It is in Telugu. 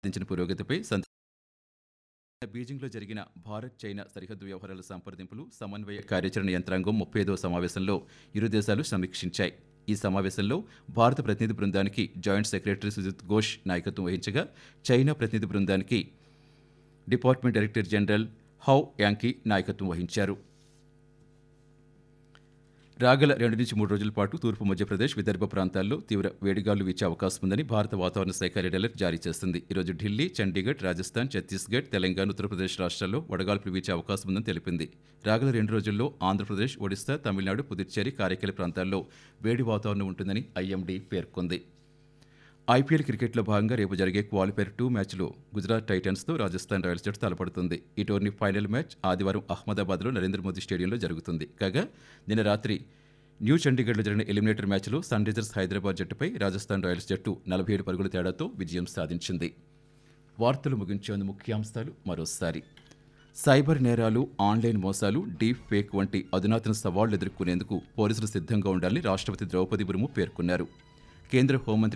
సాధించిన పురోగతిపై సంత బీజింగ్లో జరిగిన భారత్ చైనా సరిహద్దు వ్యవహారాల సంప్రదింపులు సమన్వయ కార్యాచరణ యంత్రాంగం ముప్పై ఐదవ సమావేశంలో ఇరు దేశాలు సమీక్షించాయి ఈ సమావేశంలో భారత ప్రతినిధి బృందానికి జాయింట్ సెక్రటరీ సుజిత్ ఘోష్ నాయకత్వం వహించగా చైనా ప్రతినిధి బృందానికి department director general Hou Yanqi నాయకత్వం వహించారు రాగల రెండు నుంచి మూడు రోజుల పాటు తూర్పు మధ్యప్రదేశ్ విదర్భ ప్రాంతాల్లో తీవ్ర వేడిగాలు వీచే అవకాశం ఉందని భారత వాతావరణ శాఖ రెడ్ అలర్ట్ జారీ చేస్తుంది ఈరోజు ఢిల్లీ చండీగఢ్ రాజస్థాన్ ఛత్తీస్గఢ్ తెలంగాణ ఉత్తరప్రదేశ్ రాష్ట్రాల్లో వడగాల్పులు వీచే అవకాశం ఉందని తెలిపింది రాగల రెండు రోజుల్లో ఆంధ్రప్రదేశ్ ఒడిశా తమిళనాడు పుదుచ్చేరి కారైకల ప్రాంతాల్లో వేడి వాతావరణం ఉంటుందని ఐఎండీ పేర్కొంది ఐపీఎల్ క్రికెట్లో భాగంగా రేపు జరిగే క్వాలిఫైర్ టూ మ్యాచ్లో గుజరాత్ టైటన్స్తో రాజస్థాన్ రాయల్స్ జట్టు తలపడుతుంది ఈ టోర్నీ ఫైనల్ మ్యాచ్ ఆదివారం అహ్మదాబాద్లో నరేంద్ర మోదీ స్టేడియంలో జరుగుతుంది కాగా నిన్న రాత్రి న్యూ చండీగఢ్లో జరిగిన ఎలిమినేటర్ మ్యాచ్లో సన్ రైజర్స్ హైదరాబాద్ జట్టుపై రాజస్థాన్ రాయల్స్ జట్టు నలభై ఏడు పరుగుల తేడాతో విజయం సాధించింది వార్తలు ముగించేందు ముఖ్యాంశాలు మరోసారి సైబర్ నేరాలు ఆన్లైన్ మోసాలు డీప్ ఫేక్ వంటి అధునాతన సవాళ్లు ఎదుర్కొనేందుకు పోలీసులు సిద్ధంగా ఉండాలని రాష్ట్రపతి ద్రౌపది ముర్ము పేర్కొన్నారు కేంద్ర హోంమంత్రి